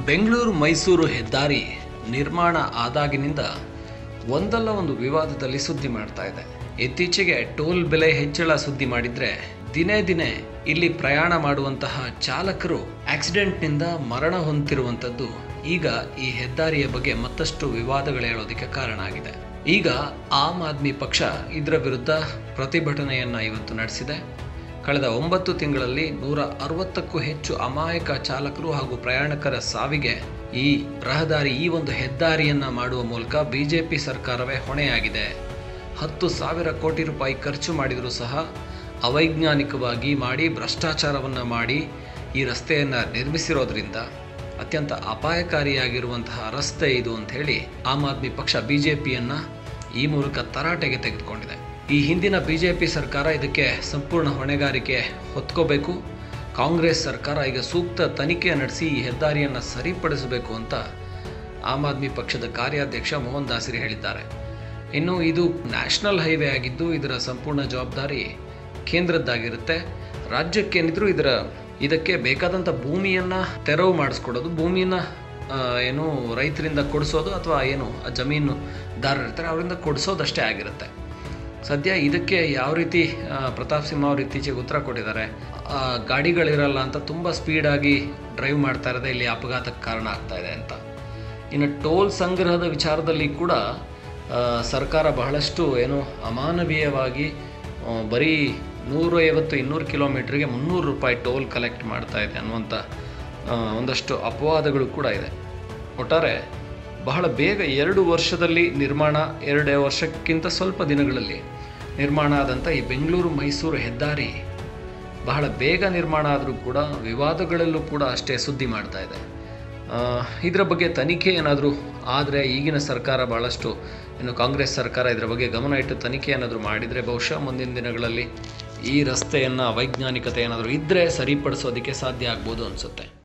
ಬೆಂಗಳೂರು ಮೈಸೂರು ಹೆದ್ದಾರಿ ನಿರ್ಮಾಣ ಆದಾಗಿನಿಂದ ಒಂದಲ್ಲ ಒಂದು ವಿವಾದದಲ್ಲಿ ಸುದ್ದಿ ಮಾಡ್ತಾ ಇದೆ ಇತ್ತೀಚೆಗೆ ಟೋಲ್ ಬೆಲೆ ಹೆಚ್ಚಳ ಸುದ್ದಿ ಮಾಡಿದ್ರೆ ದಿನೇ ದಿನೇ ಇಲ್ಲಿ ಪ್ರಯಾಣ ಮಾಡುವಂತಹ ಚಾಲಕರು ಆಕ್ಸಿಡೆಂಟ್ನಿಂದ ಮರಣ ಹೊಂದಿರುವಂಥದ್ದು ಈಗ ಈ ಹೆದ್ದಾರಿಯ ಬಗ್ಗೆ ಮತ್ತಷ್ಟು ವಿವಾದಗಳೇಳೋದಕ್ಕೆ ಕಾರಣ ಆಗಿದೆ ಈಗ ಆಮ್ ಆದ್ಮಿ ಪಕ್ಷ ಇದರ ವಿರುದ್ಧ ಪ್ರತಿಭಟನೆಯನ್ನ ಇವತ್ತು ನಡೆಸಿದೆ ಕಳೆದ ಒಂಬತ್ತು ತಿಂಗಳಲ್ಲಿ ನೂರ ಅರವತ್ತಕ್ಕೂ ಹೆಚ್ಚು ಅಮಾಯಕ ಚಾಲಕರು ಹಾಗೂ ಪ್ರಯಾಣಿಕರ ಸಾವಿಗೆ ಈ ರಹದಾರಿ ಈ ಒಂದು ಹೆದ್ದಾರಿಯನ್ನ ಮಾಡುವ ಮೂಲಕ ಬಿಜೆಪಿ ಸರ್ಕಾರವೇ ಹೊಣೆಯಾಗಿದೆ ಹತ್ತು ಸಾವಿರ ಕೋಟಿ ರೂಪಾಯಿ ಖರ್ಚು ಮಾಡಿದರೂ ಸಹ ಅವೈಜ್ಞಾನಿಕವಾಗಿ ಮಾಡಿ ಭ್ರಷ್ಟಾಚಾರವನ್ನು ಮಾಡಿ ಈ ರಸ್ತೆಯನ್ನು ನಿರ್ಮಿಸಿರೋದ್ರಿಂದ ಅತ್ಯಂತ ಅಪಾಯಕಾರಿಯಾಗಿರುವಂತಹ ರಸ್ತೆ ಇದು ಅಂತ ಹೇಳಿ ಆಮ್ ಆದ್ಮಿ ಪಕ್ಷ ಬಿಜೆಪಿಯನ್ನ ಈ ಮೂಲಕ ತರಾಟೆಗೆ ತೆಗೆದುಕೊಂಡಿದೆ ಈ ಹಿಂದಿನ ಬಿಜೆಪಿ ಸರ್ಕಾರ ಇದಕ್ಕೆ ಸಂಪೂರ್ಣ ಹೊಣೆಗಾರಿಕೆ ಹೊತ್ಕೋಬೇಕು ಕಾಂಗ್ರೆಸ್ ಸರ್ಕಾರ ಈಗ ಸೂಕ್ತ ತನಿಖೆ ನಡೆಸಿ ಈ ಹೆದ್ದಾರಿಯನ್ನು ಸರಿಪಡಿಸಬೇಕು ಅಂತ ಆಮ್ ಆದ್ಮಿ ಪಕ್ಷದ ಕಾರ್ಯಾಧ್ಯಕ್ಷ ಮೋಹನ್ ದಾಸಿರಿ ಹೇಳಿದ್ದಾರೆ ಇನ್ನು ಇದು ನ್ಯಾಷನಲ್ ಹೈವೇ ಆಗಿದ್ದು ಇದರ ಸಂಪೂರ್ಣ ಜವಾಬ್ದಾರಿ ಕೇಂದ್ರದ್ದಾಗಿರುತ್ತೆ ರಾಜ್ಯಕ್ಕೇನಿದ್ರು ಇದರ ಇದಕ್ಕೆ ಬೇಕಾದಂಥ ಭೂಮಿಯನ್ನು ತೆರವು ಮಾಡಿಸ್ಕೊಡೋದು ಭೂಮಿಯನ್ನ ಆ, ಏನು ರೈತರಿಂದ ಕೊಡಿಸೋದು ಅಥವಾ ಏನು ಆ ಜಮೀನು ದಾರರು ಇರ್ತಾರೆ ಅವರಿಂದ ಕೊಡಿಸೋದಷ್ಟೇ ಆಗಿರುತ್ತೆ ಸದ್ಯ ಇದಕ್ಕೆ ಯಾವ ರೀತಿ ಆ, ಪ್ರತಾಪ್ ಸಿಂಹ ಅವರು ಇತ್ತೀಚೆಗೆ ಉತ್ತರ ಕೊಟ್ಟಿದ್ದಾರೆ ಆ, ಗಾಡಿಗಳಿರಲ್ಲ ಅಂತ ತುಂಬ ಸ್ಪೀಡಾಗಿ ಡ್ರೈವ್ ಮಾಡ್ತಾ ಇರೋದೇ ಇಲ್ಲಿ ಅಪಘಾತಕ್ಕೆ ಕಾರಣ ಆಗ್ತಾ ಇದೆ ಅಂತ ಇನ್ನು ಟೋಲ್ ಸಂಗ್ರಹದ ವಿಚಾರದಲ್ಲಿ ಕೂಡ ಆ, ಸರ್ಕಾರ ಬಹಳಷ್ಟು ಏನು ಅಮಾನವೀಯವಾಗಿ ಆ, ಬರೀ ನೂರ ಐವತ್ತು ಇನ್ನೂರು ಕಿಲೋಮೀಟ್ರಿಗೆ ಮುನ್ನೂರು ರೂಪಾಯಿ ಟೋಲ್ ಕಲೆಕ್ಟ್ ಮಾಡ್ತಾ ಇದೆ ಅನ್ನುವಂಥ ಆ, ಒಂದಷ್ಟು ಅಪವಾದಗಳು ಕೂಡ ಇದೆ ಒಟ್ಟಾರೆ ಬಹಳ ಬೇಗ ಎರಡು ವರ್ಷದಲ್ಲಿ ನಿರ್ಮಾಣ ಎರಡೇ ವರ್ಷಕ್ಕಿಂತ ಸ್ವಲ್ಪ ದಿನಗಳಲ್ಲಿ ನಿರ್ಮಾಣ ಆದಂಥ ಈ ಬೆಂಗಳೂರು ಮೈಸೂರು ಹೆದ್ದಾರಿ ಬಹಳ ಬೇಗ ನಿರ್ಮಾಣ ಆದರೂ ಕೂಡ ವಿವಾದಗಳಲ್ಲೂ ಕೂಡ ಅಷ್ಟೇ ಸುದ್ದಿ ಮಾಡ್ತಾ ಇದೆ ಆ, ಇದರ ಬಗ್ಗೆ ತನಿಖೆ ಏನಾದರೂ ಆದರೆ ಈಗಿನ ಸರ್ಕಾರ ಭಾಳಷ್ಟು ಇನ್ನು ಕಾಂಗ್ರೆಸ್ ಸರ್ಕಾರ ಇದರ ಬಗ್ಗೆ ಗಮನ ಇಟ್ಟು ತನಿಖೆ ಏನಾದರೂ ಮಾಡಿದರೆ ಬಹುಶಃ ಮುಂದಿನ ದಿನಗಳಲ್ಲಿ ಈ ರಸ್ತೆಯನ್ನು ವೈಜ್ಞಾನಿಕತೆ ಏನಾದರೂ ಇದ್ದರೆ ಸರಿಪಡಿಸೋದಕ್ಕೆ ಸಾಧ್ಯ ಆಗ್ಬೋದು ಅನಿಸುತ್ತೆ